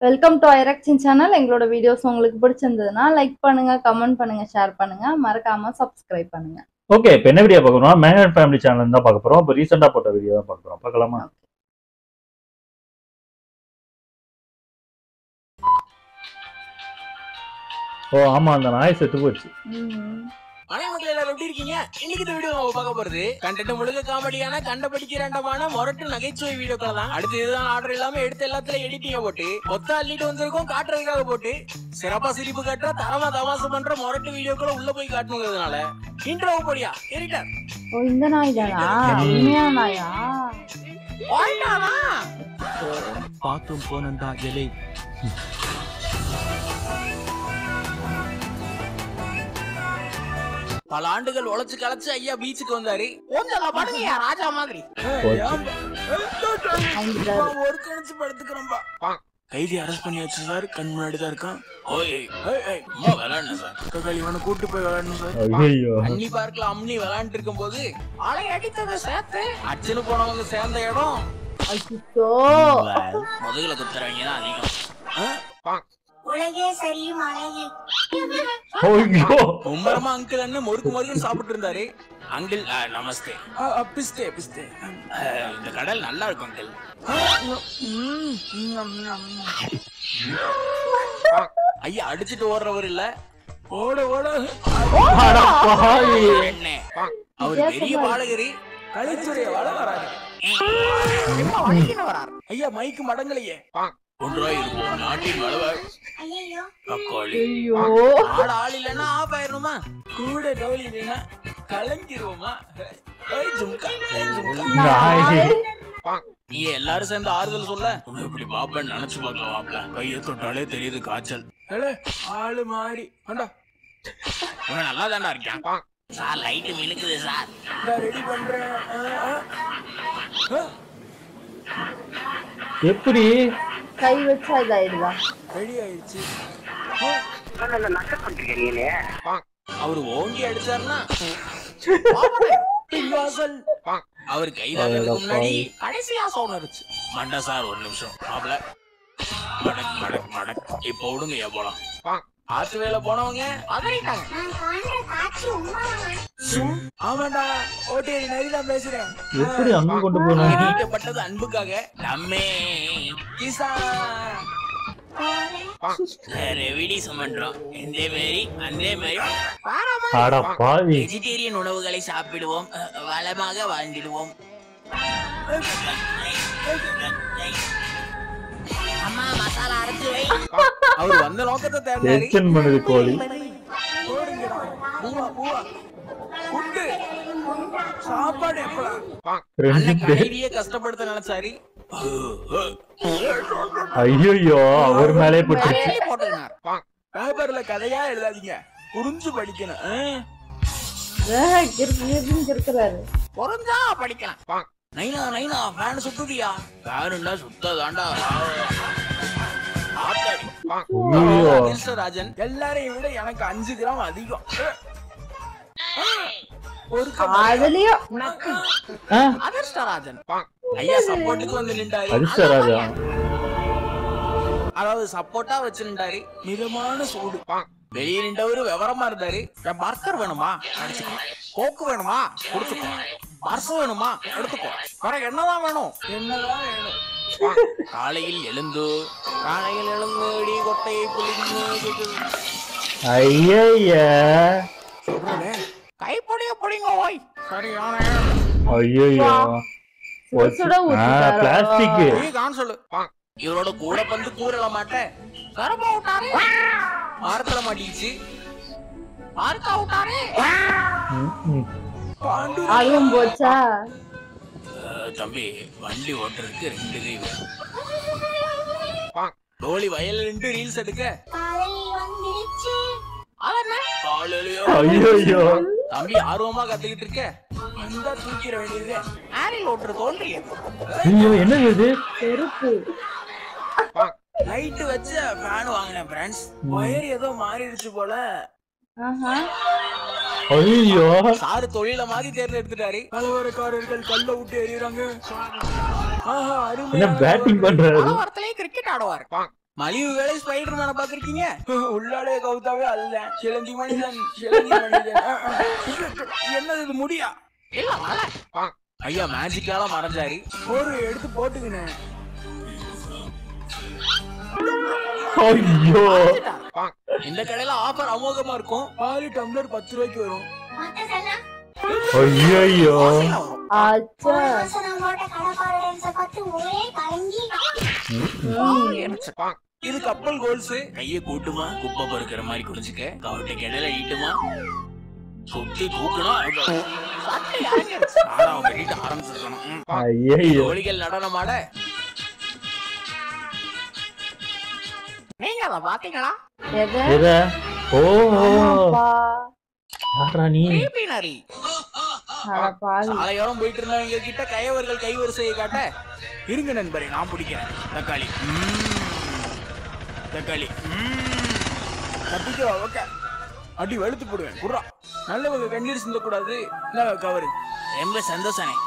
Welcome to ஐரக்சின் channel எங்களோட videos உங்களுக்கு பிடிச்சிருந்ததுன்னா லைக் பண்ணுங்க கமெண்ட் பண்ணுங்க ஷேர் பண்ணுங்க மறக்காம சப்ஸ்கிரைப் பண்ணுங்க ஓகே இப்போ என்ன வீடியோ பார்க்க போறோம் மேன் அண்ட் ஃபேமிலி சேனல் தான் பார்க்க போறோம் இப்போ ரீசெண்டாக போட்ட வீடியோ தான் பார்க்க போறோம் பார்க்கலாமா ஓ ஆமா அந்த நாய் செத்து போச்சு வணக்கம் மக்கள் எல்லாரும் எப்படி இருக்கீங்க இன்னைக்கு இந்த வீடியோ நம்ம பார்க்க போறது கண்டென்ட் முழுக்க காமெடியான கண்டபடிக்கு ரெண்டமான மொரட்டு நகைச்சுவை வீடியோக்கள் தான் அடுத்து இதுதான் ஆர்டர் இல்லாம எடுத்து எல்லாத்துலயும் எடிட்டிங்க போட்டு கொத்த அள்ளிட்டு வந்திருக்கோம் காட்டுறதுக்காக போட்டு சிறப்பா சிரிப்பு காட்டுற தரமா தமாசு பண்ற மொரட்டு வீடியோக்களை உள்ள போய் காட்டணுங்கிறதுனால இன்ட்ரோ போடியா எடிட்டர் ஓ இந்த நாய் தானா உண்மையான நாயா பாத்ரூம் போனண்டா எலை பல ஆண்டுகள் உழைச்சு கலைச்சு ஐயா பீச்சுக்கு வந்தாரு கொஞ்சம் பண்ணுங்க ராஜா மாதிரி வாங்கிட்டாரு. ஒரு கணிச்சு படுத்துக்கிறோம்பா கைதி அரெஸ்ட் பண்ணி வச்சு சார் கண் முன்னாடி தான் இருக்கான் ஓய் ஏய், ஏய், அம்மா விளையாடணும் சார் கக்காளி இவனை கூட்டு போய் விளையாடணும் சார் ஐயோ அன்னி பார்க்கல அம்னி விளையாண்டு இருக்கும் போது அலை அடித்ததை சேர்த்து அச்சனு போனவங்க சேர்ந்த இடம் அச்சோ முதுகுல குத்துறவங்க தான் அதிகம் ஆ? உலகே சரியும் அழகே ஐயோ மும்மரமா அங்கிள் அண்ணன் முறுக்கு முறுக்குன்னு சாப்பிட்டு இருந்தாரு அங்கிள் ஆ, நமஸ்தே ஆ, ஆ, பிஸ்தே பிஸ்தே ஆ, இந்த கடல் நல்லா இருக்கும் அங்கிள் ஐயா அடிச்சிட்டு ஓடுறவர் இல்ல ஓட ஓட அட பாவி. என்ன அவர் பெரிய பாடகரி கலைத்துறைய வள வராரு எப்ப வலிக்கின்னு வரார் ஐயா மைக்கு மடங்கலையே ஒன்றாய் இருப்போம் நாட்டின் வளவர் ஐயோ தக்காளி ஐயோ ஆட ஆள் இல்லைன்னா ஆஃப் ஆயிரணுமா கூட டவுல் இல்லைன்னா கலங்கிருவோமா ஏய் ஜும்கா, ஏய் ஜும்கா. நாய் நீங்க எல்லாரும் சேர்ந்து ஆறுதல் சொல்ல உன்னை இப்படி பாப்பேன்னு நினைச்சு பார்க்கலாம் வாப்ல கையை தொட்டாலே தெரியுது காய்ச்சல் ஏலே, ஆளு மாறி வேண்டா இவன் நல்லா தாண்டா இருக்கான் சார் லைட் மினுக்குது சார் ரெடி பண்றேன் ஆ, ஆ. எப்படி கை வச்சா இதாயிடுதா ரெடி ஆயிடுச்சு அவரு ஓங்கி அடிச்சாருன்னா பின்வாசல் அவர் கைதாகிறதுக்கு முன்னாடி கடைசியா சவுண்ட் அடிச்சு மண்டா சார் ஒரு நிமிஷம் மாப்ள மடக் மடக் மடக் இப்போ விடுங்க போலாம் ஆத்து வேலை போனவங்க அதறிட்டாங்க நான் காண்ற காட்சி உண்மைதான் ஆமாண்டா ஓட்டேரி நரிதான் பேசுறேன் எப்படி அங்க கொண்டு போகணும் நீட்டப்பட்டது அன்புக்காக நம்மே கிசான் ரெவிடிசம் பண்றோம் இந்த மாரி அந்த மாரி அட பாவி வெஜிடேரியன் உணவுகளை சாப்பிடுவோம் அஹ், வளமாக வாழ்ந்திடுவோம் அம்மா மசாலா அரைச்சு வை அவர் வந்த நோக்கத்தை தேர்ந்தாரு டென்ஷன் பண்ணுது கோழி பூவா பூவா ஃபுட்டு சாப்பாடு எப்பலாம் ரெண்டு அண்ணன் பேர் கைதியே கஷ்டப்படுத்த நினைச்சாரு ஐயோ அவர் மேலே போட்டுருச்சு எழுதி போட்டுருந்தார் பேப்பர்ல கதையா எழுதாதீங்க புரிஞ்சு படிக்கணும் ஆ? ஏய், கிறுக்கு கிறுக்குன்னு கிறுக்குறாரு புரிஞ்சா படிக்கலாம் நைனா நைனா ஃபேன் சுத்துதியா ஃபேனுன்னா சுத்ததாண்டா ஆத்தாடி. ஐயோ ராஜன் எல்லாரையும் விட எனக்கு அஞ்சு கிராம் அதிகம் ஆ. ஒரு அதுலயும் ஆ, அதிர்ஷ்டராஜன் ஐயா சப்போர்ட்டுக்கு வந்து நின்றாரு அதிர்ஷ்டராஜா அதாவது சப்போர்ட்டா வச்சு நின்றாரு மிதமான சூடு வெளியே நின்றவரு விவரமா இருந்தாரு "என் பர்கர் வேணுமா அடிச்சுக்கோ கோக்கு வேணுமா கொடுத்துக்கோ பர்ஸ் வேணுமா எடுத்துக்கோ வேற என்னதான் வேணும் என்னதான் வேணும் காலையில் எழுந்து காலையில் எழுந்து இடி கொட்டையை புளிந்து ஐய கைப்பொடிய புடிங்க ஓய் சரியான ஐயோ சுட சுட ஊத்திட்டாரோ? பிளாஸ்டிக் நீ கான் சொல்லு இவரோட கூட பந்து கூறல மாட்டேன் கரப்பா விட்டாரு மரத்துல மாட்டிச்சு ஆர்க்கா விட்டாரு பாண்டு அதுவும் போச்சா தம்பி வண்டி ஓட்டுறதுக்கு ரெண்டு கை வேணும் டோலி வயல்ல நின்று ரீல்ஸ் எடுக்க காலை வந்துருச்சு காலையிலயோ ஐயோ தம்பி ஆர்வமா கத்துக்கிட்டு இருக்க வந்தா தூக்கிட வேண்டியது ஆரில் ஓட்டுற தோன்றியது ஐயோ என்னது இது செருப்பு லைட் வச்சு ஃபேன் வாங்கினேன் ஃப்ரெண்ட்ஸ் ஒயர் ஏதோ மாறிடுச்சு போல ஆஹா ஐயோ சாரு தொழில மாதிரி தேர்ந்தெடுத்துட்டாரு கலவரக்காரர்கள் கல்ல விட்டு எறியறாங்க ஆஹா என்ன பேட்டிங் பண்றாரு வரத்திலேயே கிரிக்கெட் ஆடுவார் மலிவு வேலை ஸ்பைடர் மேன பாத்திருக்கீங்க உள்ளாலே கவுத்தாவே அதுதான் சிலந்தி மனிதன் சிலந்தி மனிதன் அஹ், அஹ். என்னது இது முடியா இல்ல மலை ஐயா மேஜிக்கால மறைஞ்சாரு ஒரு எடுத்து போட்டுக்கினேன் ஐயோ இந்த கடையில ஆஃபர் அமோகமா இருக்கும் பாலு டம்ளர் பத்து ரூபாய்க்கு வரும் மத்ததெல்லாம் ஐயோ ஆசையா வரும். ஆச்சா ஒரு வருஷம் நான் போட்ட கடைக்காரரை பார்த்து ஒரே கலங்கி இது கப்பல் கோல்ஸ் கைய கூட்டுமா குப்பை பொறுக்கிற மாதிரி குடிச்சுக்க கவட்டை கிடல ஈட்டுமா சுத்தி தூக்கணும் சட்டை இறங்கிருச்சு. ஆனா அவங்க வீட்டு ஆரம்பிச்சிருக்கணும் ம். ஐயோ கோழிகள் நடனமாட நீங்க அதை பாத்தீங்களா எது எத ஓ ஆமாப்பா. யாரா நீ பிபினரி அட பாவி சாலையோரம் போயிட்டு இருந்தவங்க கிட்ட கையவர்கள் கைவரிசையை காட்ட இருங்க நண்பரே நான் பிடிக்கிறேன் தக்காளி ம்ம். தக்காளி ம்ம். தப்பிக்கோ ஓகே அடி வெளுத்து போடுவேன் குர்ரா நல்லவங்க கண்ணீர் சிந்த கூடாது என்ன கவரு ரொம்ப சந்தோஷனே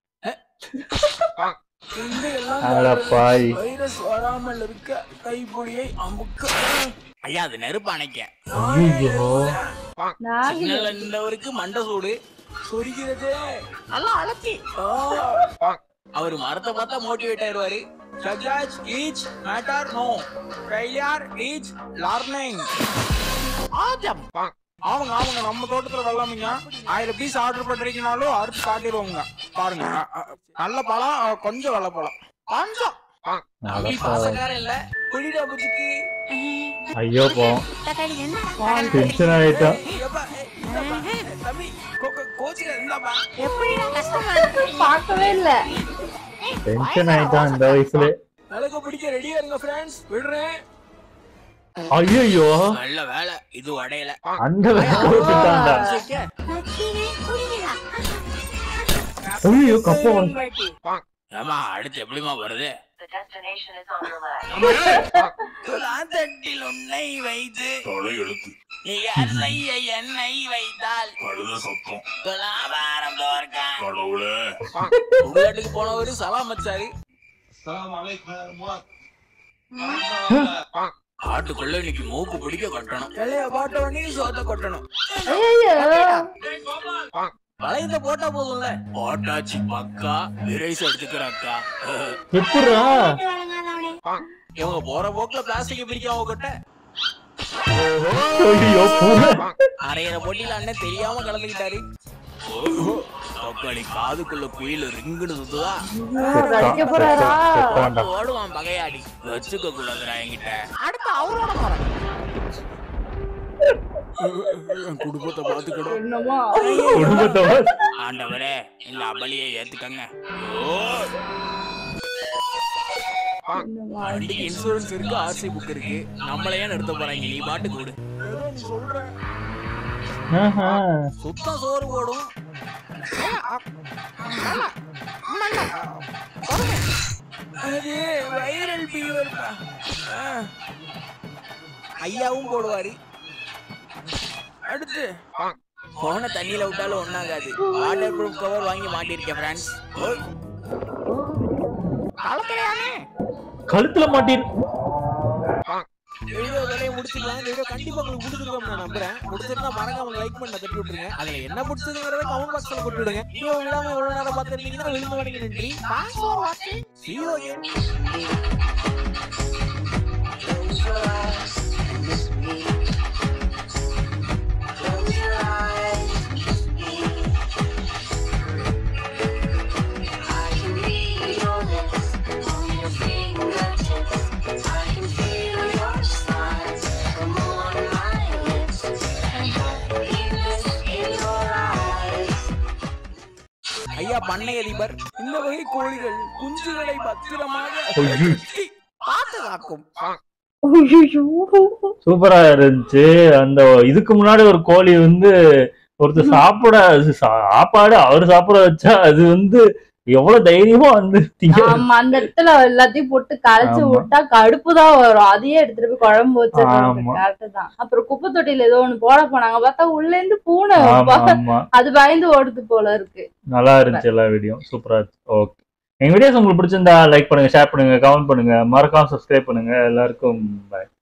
இந்த எல்லாம் அட பாய் வைரஸ் வராமல் இருக்க கைப்புலியை அமுக்க ஐயா அது நெருப்பு அணைக்க ஐயோ நான் சிக்னல் இருந்தவருக்கு மண்டை சூடு சொரிக்கிறதே நல்லா அழச்சி அவர் மரத்தை பார்த்தா மோட்டிவேட் ஆயிருவாரு சஜாஜ் each matter no failure each learning ஆஜம் அவங்க அவங்க நம்ம தோட்டத்துல வெள்ளாமீங்க ஆயிரம் பீஸ் ஆர்டர் பண்றீங்கனாலும் அறுத்து காட்டிடுவோங்க பாருங்க அ, அ, நல்ல பழம் அ, கொஞ்சம் வெள்ளை பழம் கொஞ்சம் தம்பி பாசக்காரன் இல்ல குடிடா புஜிக்கு ஐயோ போ டென்ஷன் ஆயிட்டான் எப்பா, ஏய், இந்தாப்பா. ஏய், தம்பி கோ- கோ- கோச்சில இருந்தாப்பா பார்க்கவே இல்ல டென்ஷன் ஆயிட்டான் இந்த வயசுல விளக்க பிடிக்க ரெடியா இருங்க ஃப்ரெண்ட்ஸ் விடுறேன் ஐயோ நல்ல வேலை இது உடையல அந்த வேலை போட்டுட்டான்டா நச்சினே குடிக்கலாம் ஐயோ கப்பம் ஏமா அடுத்து எப்படிமா வருது The destination is on your left. துலாத்தட்டில் உன்னை வைத்து தலையெழுத்து நிகர் செய்ய என்னை வைத்தால் கழுத சத்தம் துலாபாரம் தோற்க கடவுளே உங்களாட்டுக்கு போனவரு சலாம் வச்சாரு ஆட்டுக்குள்ள இன்னைக்கு மூக்கு பிடிக்க கொட்டணும் இலைய பாட்ட உடனே சோத்த கொட்டணும் ஐயோ வளையத்தை போட்டா போதும்ல போட்டாச்சு பக்கா விரைஸ் எடுத்துக்கிறாக்கா எப்படா வழங்காதவனே இவங்க போற போக்குல பிளாஸ்டிக் பிரிக்காம கொட்ட ஐயோ பூனை அரையிற போட்டியில அண்ணன் தெரியாம கலந்துக்கிட்டாரு தக்காளி காதுக்குள்ள குயில் ரிங்குன்னு சுத்துதா அடிக்க போறாரா செத்தான்டா. ஓடுவான் பகையாடி வச்சுக்க கூடாதுடா என்கிட்ட அடுத்து அவரோட போறேன் குடும்பத்தை பாத்துக்கணும் என்னமோ குடும்பத்தோட ஆண்டவரே இந்த அபலியை ஏத்துக்கங்க என்னமோ வண்டிக்கு இன்சூரன்ஸ் இருக்கு ஆர்சி புக் இருக்கு நம்மள ஏன் நிறுத்த போறாங்க நீ பாட்டு கூடு ஆஹா. சுத்தம் சோறு போடும் அது வைரல் ஃபீவர் ஐயாவும் போடுவாரு அடுத்து போன தண்ணியில விட்டாலும் ஒண்ணாகாது வாட்டர் ப்ரூஃப் கவர் வாங்கி மாட்டிருக்கேன் ஃப்ரெண்ட்ஸ் கலக்கலையானே கழுத்துல மாட்டிரு வீடியோ வேலையை முடிச்சுக்கலாம் இந்த வீடியோ கண்டிப்பா உங்களுக்கு பிடிச்சிருக்கும் நான் நம்புறேன் பிடிச்சிருந்தா மறக்காம லைக் பண்ண தட்டி விட்டுருங்க அதுல என்ன பிடிச்சதுங்கிறத கமெண்ட் பாக்ஸ்ல போட்டு விடுங்க வீடியோ விடாம எவ்வளவு நேரம் பார்த்திருந்தீங்கன்னா விழுந்து வணங்கி நன்றி தேங்க்ஸ் ஃபார் வாட்சிங் see you again ஐயா பண்ணை அதிபர் இந்த வகை கோழிகள் குஞ்சுகளை பத்திரமாக ஐயோ. பாதுகாக்கும் ஐயோ சூப்பரா இருந்துச்சு அந்த இதுக்கு முன்னாடி ஒரு கோழி வந்து ஒருத்தர் சாப்பிட அது சாப்பாடு அவர் சாப்பிட வச்சா அது வந்து எவ்வளவு தைரியமா வந்து திங்க ஆமா அந்த இடத்துல எல்லாத்தையும் போட்டு கரைச்சு ஆமா. விட்டா கடுப்பு தான் வரும் அதையே எடுத்துட்டு போய் குழம்பு வச்சிருக்காங்க ஆமா. கரெக்ட் தான் அப்புறம் குப்பை தொட்டியில ஏதோ ஒண்ணு போட போனாங்க பார்த்தா உள்ள இருந்து பூனை ஆமா ஆமா அது பயந்து ஓடுது போல இருக்கு நல்லா இருந்துச்சு எல்லா வீடியோ சூப்பரா இருந்துச்சு ஓகே எங்க வீடியோஸ் உங்களுக்கு பிடிச்சிருந்தா லைக் பண்ணுங்க ஷேர் பண்ணுங்க கமெண்ட் பண்ணுங்க மறக்காம சப்ஸ்கிரைப் பண்ணுங்க எல்லாருக்கும் பாய்